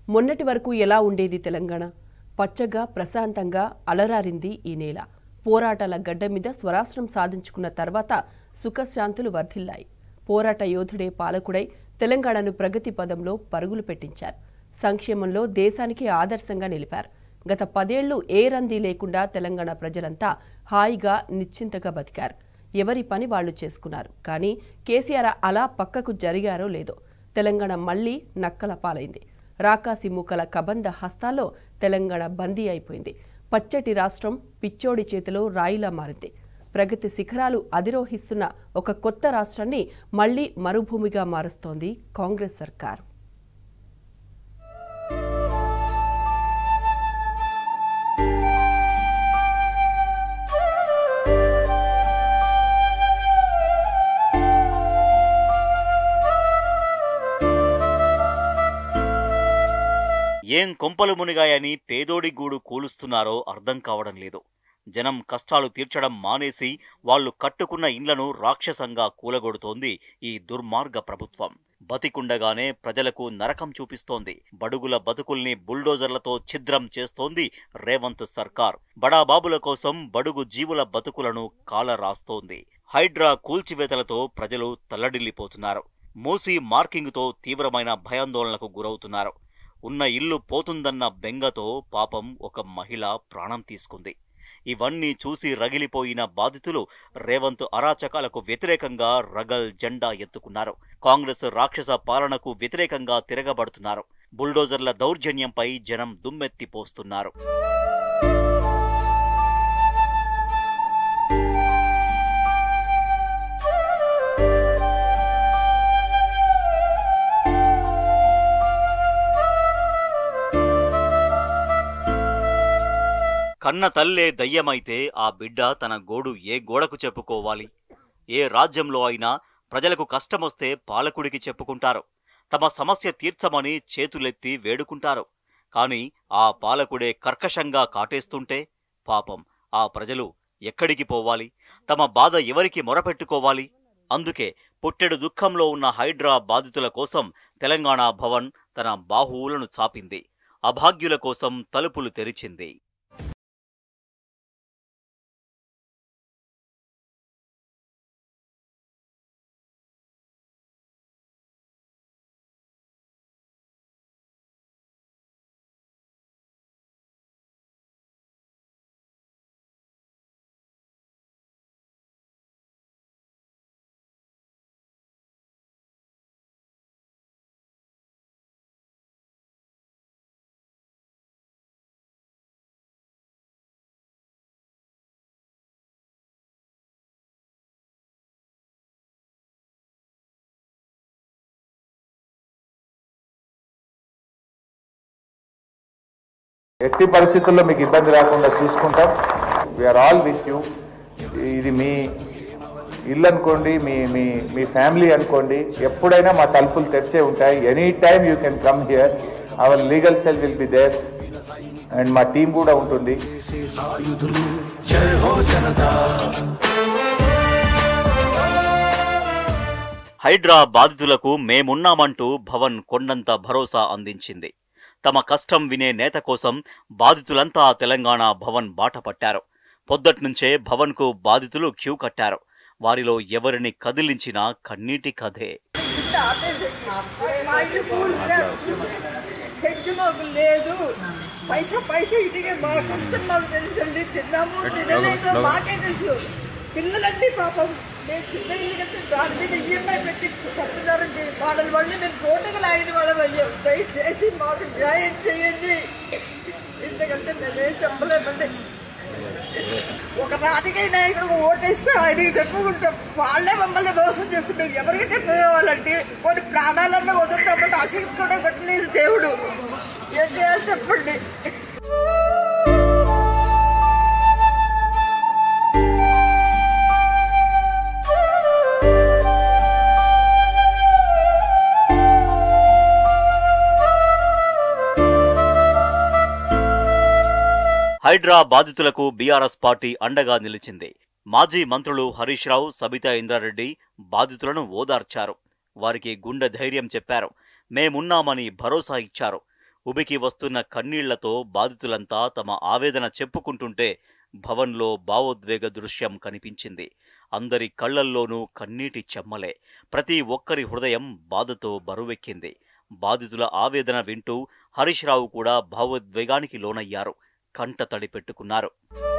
మొన్నటి వరకు ఎలా ఉండేది తెలంగాణ పచ్చగా ప్రశాంతంగా అలరారింది ఈ నేల పోరాటాల గడ్డ మీద స్వరాష్ట్రం సాధించుకున్న తర్వాత సుఖశాంతులు వర్ధిల్లాయి పోరాట యోధుడే పాలకుడై తెలంగాణను ప్రగతి పదంలో పరుగులు పెట్టించారు సంక్షేమంలో దేశానికి ఆదర్శంగా నిలిపారు గత పదేళ్లు ఏ రంది లేకుండా తెలంగాణ ప్రజలంతా హాయిగా నిశ్చింతగా బతికారు ఎవరి పని వాళ్ళు చేసుకున్నారు కానీ కేసీఆర్ అలా పక్కకు జరిగారో లేదో తెలంగాణ మళ్లీ నక్కల పాలైంది రాకాసి మూకల కబంద హస్తాల్లో తెలంగాణ బందీ అయిపోయింది పచ్చటి రాష్ట్రం పిచ్చోడి చేతిలో రాయిలా మారింది ప్రగతి శిఖరాలు అధిరోహిస్తున్న ఒక కొత్త రాష్ట్రాన్ని మళ్లీ మరుభూమిగా మారుస్తోంది కాంగ్రెస్ సర్కార్ ఏం కొంపలు మునిగాయని పేదోడి గూడు కూలుస్తున్నారో అర్థం కావడం లేదు జనం కష్టాలు తీర్చడం మానేసి వాళ్ళు కట్టుకున్న ఇండ్లను రాక్షసంగా కూలగొడుతోంది ఈ దుర్మార్గ ప్రభుత్వం బతికుండగానే ప్రజలకు నరకం చూపిస్తోంది బడుగుల బతుకుల్ని బుల్డోజర్లతో ఛిద్రం చేస్తోంది రేవంత్ సర్కార్ బడాబాబుల కోసం బడుగు జీవుల బతుకులను కాల రాస్తోంది హైడ్రా కూల్చివేతలతో ప్రజలు తల్లడిల్లిపోతున్నారు మూసి మార్కింగ్తో తీవ్రమైన భయాందోళనకు గురవుతున్నారు ఉన్న ఇల్లు పోతుందన్న బెంగతో పాపం ఒక మహిళ ప్రాణం తీసుకుంది ఇవన్నీ చూసి రగిలిపోయిన బాధితులు రేవంత్ అరాచకాలకు వ్యతిరేకంగా రగల్ జెండా ఎత్తుకున్నారు కాంగ్రెస్ రాక్షస పాలనకు వ్యతిరేకంగా తిరగబడుతున్నారు బుల్డోజర్ల దౌర్జన్యంపై జనం దుమ్మెత్తి పోస్తున్నారు కన్న తల్లే దయ్యమైతే ఆ బిడ్డ తన గోడు ఏ గోడకు చెప్పుకోవాలి ఏ రాజ్యంలో అయినా ప్రజలకు కష్టమొస్తే పాలకుడికి చెప్పుకుంటారు తమ సమస్య తీర్చమని చేతులెత్తి వేడుకుంటారు కాని ఆ పాలకుడే కర్కశంగా కాటేస్తుంటే పాపం ఆ ప్రజలు ఎక్కడికి పోవాలి తమ బాధ ఎవరికి మొరపెట్టుకోవాలి అందుకే పుట్టెడు దుఃఖంలో ఉన్న హైడ్రా బాధితుల కోసం తెలంగాణ భవన్ తన బాహువులను చాపింది అభాగ్యుల కోసం తలుపులు తెరిచింది ఎట్టి పరిస్థితుల్లో మీకు ఇబ్బంది రాకుండా చూసుకుంటాం వీఆర్ ఆల్ విత్ యూ ఇది మీ ఇల్లు అనుకోండి మీ మీ మీ ఫ్యామిలీ అనుకోండి ఎప్పుడైనా మా తలుపులు తెరిచే ఉంటాయి any time you can come here our legal cell will be there and మా టీం కూడా ఉంటుంది హైడ్రా బాధితులకు మేమున్నామంటూ భవన్ కొండంత భరోసా అందించింది తమ కష్టం వినే నేత కోసం బాధితులంతా తెలంగాణ భవన్ బాట పట్టారు పొద్దట్నుంచే భవన్కు బాధితులు క్యూ కట్టారు వారిలో ఎవరిని కదిలించినా కన్నీటి కథే మా ఇల్లు కూలితే శక్తి మాకు లేదు పైసా పైసా ఇటుకే మా కష్టం మాకు తెలుసండి తిన్నాము తినలేదు మాకే తెలుసు పిల్లలండి పాపం మేము చిన్న ఇల్లు కడితే దాని మీద ఈఎంఐ పెట్టి కట్టున్నారండి వాళ్ళ వల్ల మేము కోటకు లాగిన వాళ్ళం అయ్యాం దయచేసి మాకు న్యాయం చేయండి ఇంతకంటే మేమేం చెప్పలేమండి ఒక రాజకీయ నాయకుడు ఓటేస్తే ఆయనకి చెప్పుకుంటాం వాళ్ళే మమ్మల్ని మోసం చేస్తే మేము ఎవరికి చెప్పుకోవాలంటే కొన్ని ప్రాణాలన్నా వదులుతామంటే అసలు కూడా కొట్టలేదు దేవుడు ఏం చేయాలి చెప్పండి హైడ్రా బాధితులకు బీఆర్ఎస్ పార్టీ అండగా నిలిచింది మాజీ మంత్రులు హరీష్ రావు సబితా ఇంద్రారెడ్డి బాధితులను ఓదార్చారు వారికి గుండె ధైర్యం చెప్పారు మేమున్నామని భరోసా ఇచ్చారు ఉబికి వస్తున్న కన్నీళ్లతో బాధితులంతా తమ ఆవేదన చెప్పుకుంటుంటే భవన్లో భావోద్వేగ దృశ్యం కనిపించింది అందరి కళ్లల్లోనూ కన్నీటి చెమ్మలే ప్రతి ఒక్కరి హృదయం బాధతో బరువెక్కింది బాధితుల ఆవేదన వింటూ హరీష్ రావు కూడా భావోద్వేగానికి లోనయ్యారు కంట తడి పెట్టుకున్నారు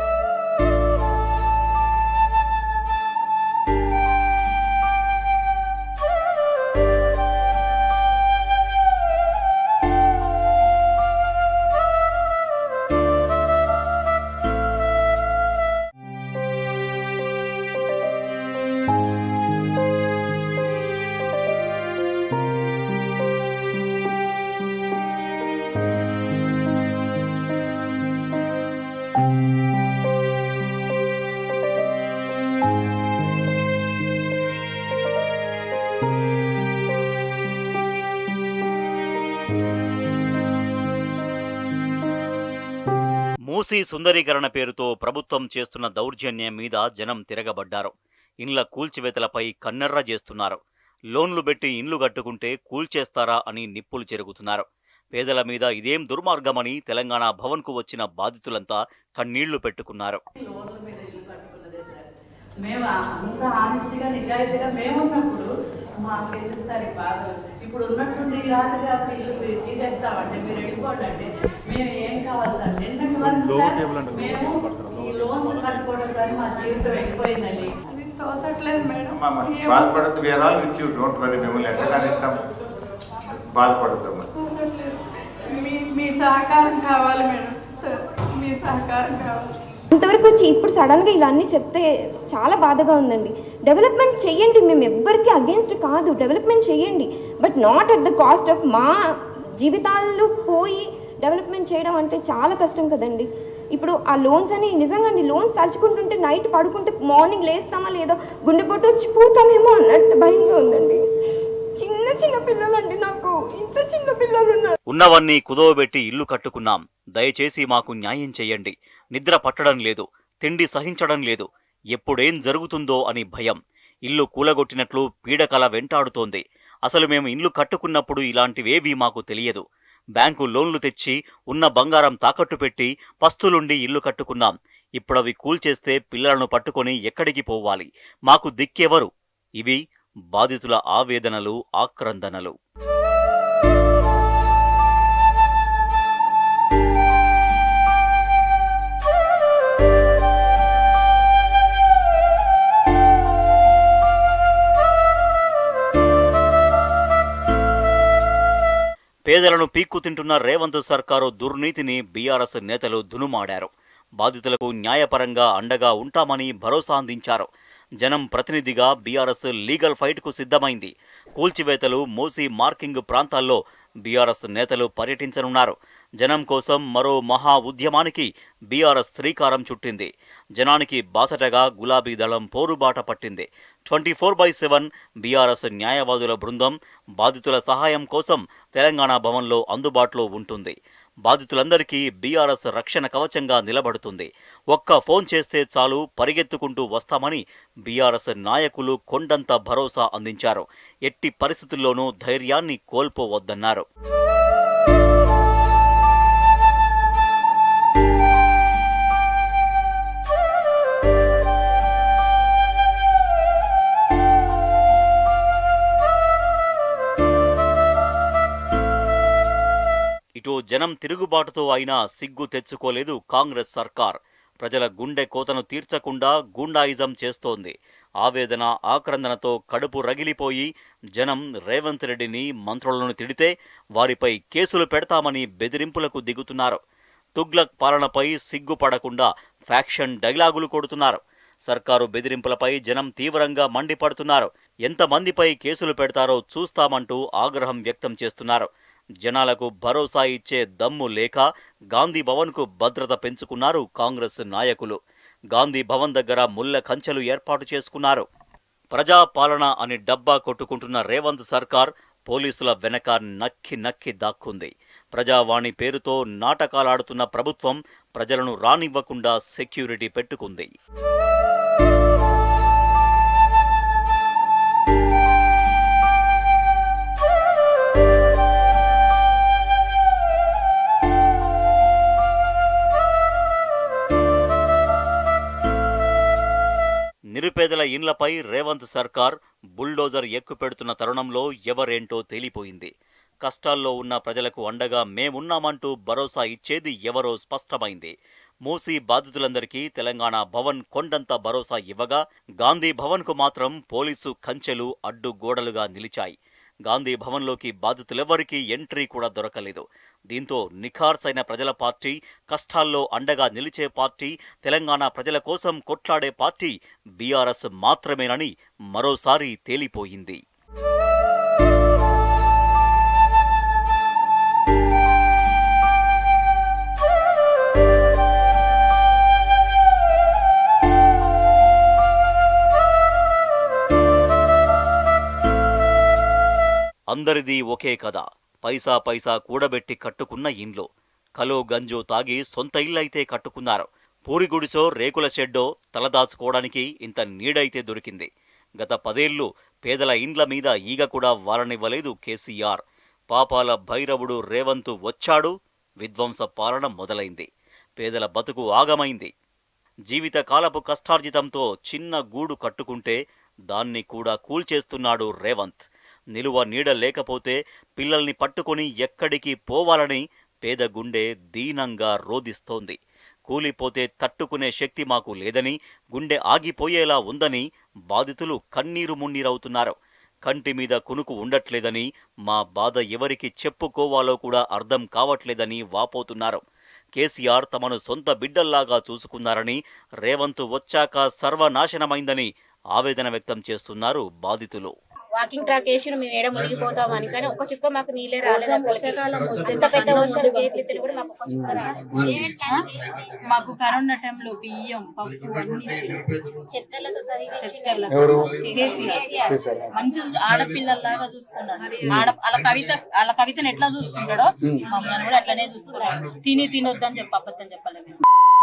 మూసీ సుందరీకరణ పేరుతో ప్రభుత్వం చేస్తున్న దౌర్జన్యం మీద జనం తిరగబడ్డారు ఇండ్ల కూల్చివేతలపై కన్నెర్ర చేస్తున్నారు లోన్లు పెట్టి ఇండ్లు కట్టుకుంటే కూల్చేస్తారా అని నిప్పులు చెరుగుతున్నారు పేదల మీద ఇదేం దుర్మార్గమని తెలంగాణ భవన్కు వచ్చిన బాధితులంతా కన్నీళ్లు పెట్టుకున్నారు లోన్ల మీద ఇల్లు కట్టుకున్నదే సార్ మేము అంత ఆనెస్ట్గా నిజాయితీగా మేము ఉన్నప్పుడు మాకెందుకు సార్ ఈ బాధలు ఇప్పుడు ఉన్నట్టుండి ఈ రాత్రి రాత్రి ఇల్లు మీరు తీసేస్తామంటే మీరు వెళ్ళిపోండి అంటే మేము ఏం కావాలి సార్ నిన్నటి వరకు సార్ మేము ఈ లోన్స్ కట్టుకోవడం కానీ మా జీవితం వెళ్ళిపోయిందండి అది తోచట్లేదు మేడం అమ్మా, ఏమో బాధపడద్దు వేరే వాళ్ళు ఇచ్చి డోంట్ వరీ మిమ్మల్ని ఎట్లా కానిస్తాం బాధపడద్దమ్మా తోచట్లేదు మీ మీ సహకారం కావాలి మేడం సార్ మీ సహకారం కావాలి ఇంతవరకు వచ్చి ఇప్పుడు సడన్గా ఇలా అన్నీ చెప్తే చాలా బాధగా ఉందండి డెవలప్మెంట్ చేయండి మేము ఎవ్వరికి అగేన్స్ట్ కాదు డెవలప్మెంట్ చేయండి but not at the cost of మా జీవితాలు పోయి డెవలప్మెంట్ చేయడం అంటే చాలా కష్టం కదండి ఇప్పుడు ఆ లోన్స్ అని నిజంగా లోన్స్ తలుచుకుంటుంటే నైట్ పడుకుంటే మార్నింగ్ లేస్తామా లేదో గుండెపోటు వచ్చి పోతామేమో అన్నట్టు భయంగా ఉందండి చిన్న చిన్న పిల్లలండి నాకు ఇంత చిన్న పిల్లలు ఉన్నారు ఉన్నవన్నీ కుదవబెట్టి ఇల్లు కట్టుకున్నాం దయచేసి మాకు న్యాయం చెయ్యండి నిద్ర పట్టడం లేదు తిండి సహించడం లేదు ఎప్పుడేం జరుగుతుందో అని భయం ఇల్లు కూలగొట్టినట్లు పీడకల వెంటాడుతోంది అసలు మేము ఇల్లు కట్టుకున్నప్పుడు ఇలాంటివేవీ మాకు తెలియదు బ్యాంకు లోన్లు తెచ్చి ఉన్న బంగారం తాకట్టు పెట్టి పస్తులుండి ఇల్లు కట్టుకున్నాం ఇప్పుడవి కూల్చేస్తే పిల్లలను పట్టుకొని ఎక్కడికి పోవాలి మాకు దిక్కెవరు ఇవి బాధితుల ఆవేదనలు ఆక్రందనలు పేదలను పీక్కు తింటున్న రేవంత్ సర్కారు దుర్నీతిని బీఆర్ఎస్ నేతలు దునుమాడారు బాధితులకు న్యాయపరంగా అండగా ఉంటామని భరోసా అందించారు జనం ప్రతినిధిగా బీఆర్ఎస్ లీగల్ ఫైట్కు సిద్ధమైంది కూల్చివేతలు మూసి మార్కింగ్ ప్రాంతాల్లో బీఆర్ఎస్ నేతలు పర్యటించనున్నారు జనం కోసం మరో మహా ఉద్యమానికి బీఆర్ఎస్ శ్రీకారం చుట్టింది జనానికి బాసటగా గులాబీ దళం పోరుబాట పట్టింది twenty four by seven BRS న్యాయవాదుల బృందం బాధితుల సహాయం కోసం తెలంగాణ భవన్లో అందుబాటులో ఉంటుంది బాధితులందరికీ బీఆర్ఎస్ రక్షణ కవచంగా నిలబడుతుంది ఒక్క ఫోన్ చేస్తే చాలు పరిగెత్తుకుంటూ వస్తామని బీఆర్ఎస్ నాయకులు కొండంత భరోసా అందించారు ఎట్టి పరిస్థితుల్లోనూ ధైర్యాన్ని కోల్పోవద్దన్నారు ఇటు జనం తిరుగుబాటుతో అయినా సిగ్గు తెచ్చుకోలేదు కాంగ్రెస్ సర్కార్ ప్రజల గుండె కోతను తీర్చకుండా గూండాయిజం చేస్తోంది ఆవేదన ఆక్రందనతో కడుపు రగిలిపోయి జనం రేవంత్ రెడ్డిని మంత్రులను తిడితే వారిపై కేసులు పెడతామని బెదిరింపులకు దిగుతున్నారు తుగ్లక్ పాలనపై సిగ్గుపడకుండా ఫ్యాక్షన్ డైలాగులు కొడుతున్నారు సర్కారు బెదిరింపులపై జనం తీవ్రంగా మండిపడుతున్నారు ఎంతమందిపై కేసులు పెడతారో చూస్తామంటూ ఆగ్రహం వ్యక్తం చేస్తున్నారు జనాలకు భరోసా ఇచ్చే దమ్ము లేక గాంధీ భవన్కు భద్రత పెంచుకున్నారు కాంగ్రెస్ నాయకులు గాంధీ భవన్ దగ్గర ముళ్ళ కంచెలు ఏర్పాటు చేసుకున్నారు ప్రజాపాలన అని డబ్బా కొట్టుకుంటున్న రేవంత్ సర్కార్ పోలీసుల వెనక నక్కి నక్కి దాక్కుంది ప్రజావాణి పేరుతో నాటకాలాడుతున్న ప్రభుత్వం ప్రజలను రానివ్వకుండా సెక్యూరిటీ పెట్టుకుంది నిరుపేదల ఇండ్లపై రేవంత్ సర్కార్ బుల్డోజర్ ఎక్కుపెడుతున్న తరుణంలో ఎవరేంటో తేలిపోయింది కష్టాల్లో ఉన్న ప్రజలకు అండగా మేమున్నామంటూ భరోసా ఇచ్చేది ఎవరో స్పష్టమైంది మూసీ బాధితులందరికీ తెలంగాణ భవన్ కొండంత భరోసా ఇవ్వగా గాంధీ భవన్కు మాత్రం పోలీసు కంచెలు అడ్డుగోడలుగా నిలిచాయి గాంధీ భవన్లోకి బాధితులెవ్వరికీ ఎంట్రీ కూడా దొరకలేదు దీంతో నిఖార్సైన ప్రజల పార్టీ కష్టాల్లో అండగా నిలిచే పార్టీ తెలంగాణ ప్రజల కోసం కొట్లాడే పార్టీ బీఆర్ఎస్ మాత్రమేనని మరోసారి తేలిపోయింది అందరిది ఒకే కథ పైసా పైసా కూడబెట్టి కట్టుకున్న ఇండ్లు కలో గంజు తాగి సొంత ఇల్లైతే కట్టుకున్నారు పూరి గుడిసో రేకుల షెడ్డో తలదాచుకోవడానికి ఇంత నీడైతే దొరికింది గత పదేళ్లు పేదల ఇండ్ల మీద ఈగ కూడా వాలనివ్వలేదు కేసీఆర్ పాపాల భైరవుడు రేవంతు వచ్చాడు విధ్వంస పాలన మొదలైంది పేదల బతుకు ఆగమైంది జీవితకాలపు కష్టార్జితంతో చిన్న గూడు కట్టుకుంటే దాన్ని కూడా కూల్చేస్తున్నాడు రేవంత్ నిలువ నీడ లేకపోతే పిల్లల్ని పట్టుకొని ఎక్కడికి పోవాలని పేద గుండె దీనంగా రోదిస్తోంది కూలిపోతే తట్టుకునే శక్తి మాకు లేదని గుండె ఆగిపోయేలా ఉందని బాధితులు కన్నీరు మున్నీరవుతున్నారు కంటి మీద కునుకు ఉండట్లేదని మా బాధ ఎవరికి చెప్పుకోవాలో కూడా అర్థం కావట్లేదని వాపోతున్నారు కేసీఆర్ తమను సొంత బిడ్డల్లాగా చూసుకున్నారని రేవంత్ వచ్చాక సర్వనాశనమైందని ఆవేదన వ్యక్తం చేస్తున్నారు బాధితులు వాకింగ్ ట్రాక్ వేసి మేము ఏడ మునిగిపోతాం అని కానీ ఒక్క చుక్క మాకు నీళ్ళే రాలేదు అసలు అంత పెద్ద వర్షం గేట్లు ఎత్తినా కూడా మాకు ఒక్క చుక్క రాలేదు మాకు కరోనా టైంలో బియ్యం పప్పు అన్ని చెత్తలతో సరిగా ఎవరు కేసీఆర్ మంచి ఆడపిల్లల్లాగా చూసుకున్నాడు ఆడ వాళ్ళ కవిత వాళ్ళ కవితను ఎట్లా చూసుకుంటాడో మమ్మల్ని కూడా అట్లనే చూసుకున్నాడు తిని తినొద్దని చెప్పి అబద్ధం చెప్పలేదు మేము.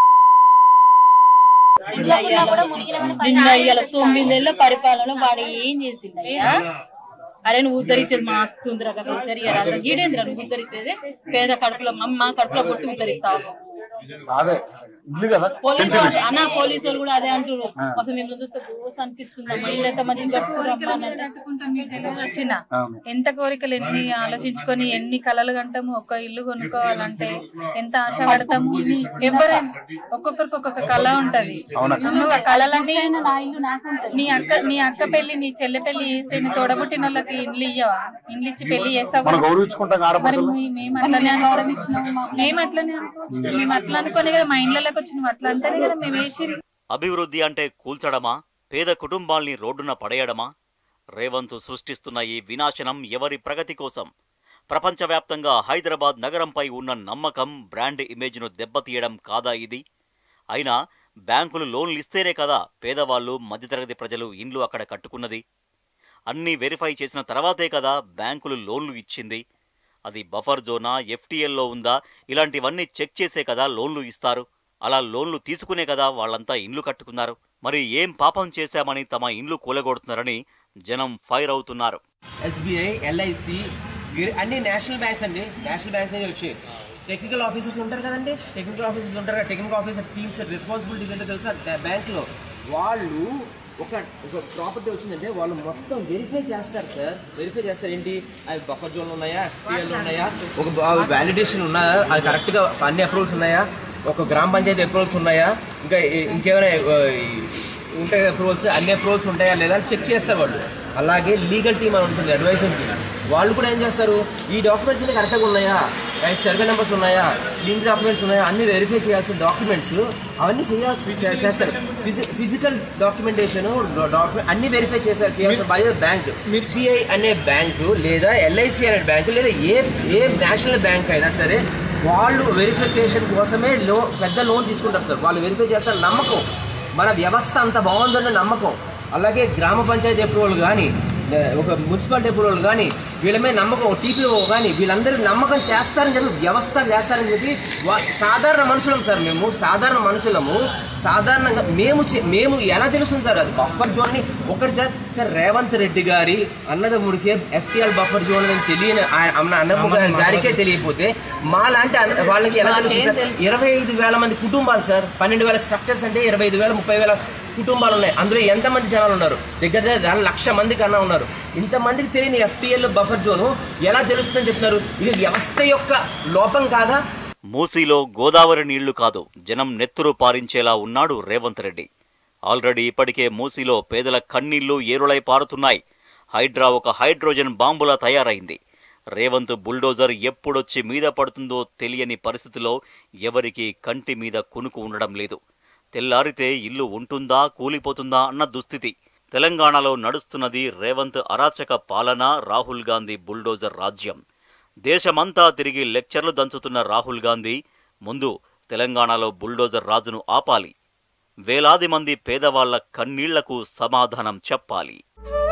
నిన్న ఇయ్యాల వచ్చి- నిన్న ఇయ్యాల తొమ్మిది నెలల పరిపాలన వాడు ఏం చేసిండు అయ్యా అరే నువ్వు ఉద్ధరించేది మా ఆస్తుందిరా కదా సరి గీడేంద్ర నువ్వు ఉద్ధరించేది పేద కడుపులో అమ్మ కడుపులో కొట్టి ఉద్ధరిస్తావు అదే ఇల్లు కదా పోలీసు వాళ్ళు అన్న పోలీసు వాళ్ళు కూడా అదే అంటారు అసలు మిమ్మల్ని చూస్తే దోశ అనిపిస్తుంది అమ్మ ఇల్లు ఎంత మంచి వచ్చిన అవును. ఎంత కోరికలు ఎన్ని ఆలోచించుకొని ఎన్ని కలలు కంటాము ఒక్క ఇల్లు కొనుక్కోవాలంటే ఎంత ఆశపడతాము ఎవరైనా ఒక్కొక్కరికి ఒక్కొక్క కళ ఉంటది నువ్వు ఆ కళలన్నీ నా ఇల్లు నాకు ఉంటుంది నీ అక్క నీ అక్క పెళ్లి నీ చెల్లె పెళ్లి చేస్తే నీ తోడబుట్టిన వాళ్ళకి ఇల్లు ఇయ్యవా ఇల్లు ఇచ్చి పెళ్లి చేస్తావు మనం కదా. గౌరవించుకుంటాం మరి ఆడపడుచులు మీ- మేము అట్లనే అనుకోవడం మేము అట్లనే అనుకోవచ్చు మేము అట్లా అనుకోని కదా మా ఇళ్ళకి వచ్చిన అట్లా అంటేనే కదా మేము వేసింది అభివృద్ధి అంటే కూల్చడమా పేద కుటుంబాల్ని రోడ్డున పడేయడమా రేవంత్ సృష్టిస్తున్న ఈ వినాశనం ఎవరి ప్రగతి కోసం ప్రపంచవ్యాప్తంగా హైదరాబాద్ నగరంపై ఉన్న నమ్మకం బ్రాండ్ ఇమేజ్ను దెబ్బతీయడం కాదా ఇది అయినా బ్యాంకులు లోన్లు ఇస్తేనే కదా పేదవాళ్ళు మధ్యతరగతి ప్రజలు ఇండ్లు అక్కడ కట్టుకున్నది అన్నీ వెరిఫై చేసిన తర్వాతే కదా బ్యాంకులు లోన్లు ఇచ్చింది అది బఫర్ జోనా ఎఫ్టీఎల్లో ఉందా ఇలాంటివన్నీ చెక్ చేసే కదా లోన్లు ఇస్తారు అలా లోన్లు తీసుకునే కదా వాళ్ళంతా ఇండ్లు కట్టుకున్నారు మరి ఏం పాపం చేశామని తమ ఇండ్లు కూలగొడుతున్నారని జనం ఫైర్ అవుతున్నారు ఎస్బీఐ ఎల్ఐసి అన్ని నేషనల్ బ్యాంక్స్ అండి నేషనల్ బ్యాంక్స్ అని వచ్చి టెక్నికల్ ఆఫీసర్స్ ఉంటారు కదండి టెక్నికల్ ఆఫీసర్స్ ఉంటారు కదా టెక్నికల్ ఆఫీసర్ టీమ్స్ రెస్పాన్సిబిలిటీస్ ఏంటో తెలుసా బ్యాంక్లో వాళ్ళు ఒక ఒక ప్రాపర్టీ వచ్చిందంటే వాళ్ళు మొత్తం వెరిఫై చేస్తారు సార్ వెరిఫై చేస్తారు ఏంటి అవి బఫర్ జోన్లు ఉన్నాయా ఎఫ్టీఎల్ ఉన్నాయా ఒక వ్యాలిడేషన్ ఉన్నాయా అది కరెక్ట్గా అన్ని అప్రూవల్స్ ఉన్నాయా ఒక గ్రామ పంచాయతీ అప్రూవల్స్ ఉన్నాయా ఇంకా ఏ- ఇంకేమైనా ఆ, ఈ ఉంటాయి అప్రూవల్స్ అన్ని అప్రూవల్స్ ఉంటాయా లేదా అని చెక్ చేస్తారు వాళ్ళు అలాగే లీగల్ టీమ్ అని ఉంటుంది అడ్వైజర్ టీమ్ వాళ్ళు కూడా ఏం చేస్తారు ఈ డాక్యుమెంట్స్ అన్ని కరెక్ట్గా ఉన్నాయా రైట్ సర్వే నెంబర్స్ ఉన్నాయా లింక్ డాక్యుమెంట్స్ ఉన్నాయా అన్ని వెరిఫై చేయాల్సిన డాక్యుమెంట్స్ అవన్నీ చేయాల్సి చే- చేస్తారు ఫిజికల్ డాక్యుమెంటేషన్ డాక్యుమెంట్ అన్ని వెరిఫై చేస్తారు చేయాల్సిన బాధ్యత బ్యాంక్ పిఐ అనే బ్యాంకు లేదా ఎల్ఐసి అనే బ్యాంకు లేదా ఏ ఏ నేషనల్ బ్యాంక్ అయినా సరే వాళ్ళు వెరిఫికేషన్ కోసమే లో పెద్ద లోన్ తీసుకుంటారు సార్ వాళ్ళు వెరిఫై చేస్తారు నమ్మకం మన వ్యవస్థ అంత బాగుందన్న నమ్మకం అలాగే గ్రామ పంచాయతీ అప్రూవల్ కానీ ఒక మున్సిపాలిటీ అప్రూవల్ కానీ వీళ్ళ మీద నమ్మకం టీపీఓ కానీ వీళ్ళందరూ నమ్మకం చేస్తారని చెప్పి వ్యవస్థ చేస్తారని చెప్పి వా- సాధారణ మనుషులం సార్ మేము సాధారణ మనుషులము సాధారణంగా మేము చే- మేము ఎలా తెలుస్తుంది సార్ అది బఫర్ జోన్ని ఒకటి సార్ సార్ రేవంత్ రెడ్డి గారి అన్నదమ్ముడికే ఎఫ్టీఎల్ బఫర్ జోన్ అని తెలియని ఆయన అన్న అన్నమ్మ గారికే తెలియకపోతే మా లాంటి అన్న- వాళ్ళకి ఎలా తెలుస్తుంది సార్ ఇరవై ఐదు వేల మంది కుటుంబాలు సార్ పన్నెండు వేల స్ట్రక్చర్స్ అంటే ఇరవై ఐదు వేల ముప్పై వేల కుటుంబాలు ఉన్నాయి అందులో ఎంతమంది జనాలు ఉన్నారు దగ్గర దగ్గర దాని లక్ష మంది కన్నా ఉన్నారు ఇంతమందికి తెలియని ఎఫ్టీఎల్ బఫర్ జోను ఎలా తెలుస్తుందని చెప్తున్నారు ఇది వ్యవస్థ యొక్క లోపం కాదా మూసీలో గోదావరి నీళ్లు కాదు జనం నెత్తురు పారించేలా ఉన్నాడు రేవంత్ రెడ్డి ఆల్రెడీ ఇప్పటికే మూసీలో పేదల కన్నీళ్లు ఏరులై పారుతున్నాయి హైడ్రా ఒక హైడ్రోజన్ బాంబులా తయారైంది రేవంత్ బుల్డోజర్ ఎప్పుడొచ్చి మీద పడుతుందో తెలియని పరిస్థితిలో ఎవరికీ కంటి మీద కునుకు ఉండడం లేదు తెల్లారితే ఇల్లు ఉంటుందా కూలిపోతుందా అన్న దుస్థితి తెలంగాణలో నడుస్తున్నది రేవంత్ అరాచక పాలన రాహుల్ గాంధీ బుల్డోజర్ రాజ్యం దేశమంతా తిరిగి లెక్చర్లు దంచుతున్న రాహుల్ గాంధీ ముందు తెలంగాణలో బుల్డోజర్ రాజును ఆపాలి వేలాది మంది పేదవాళ్ల కన్నీళ్లకు సమాధానం చెప్పాలి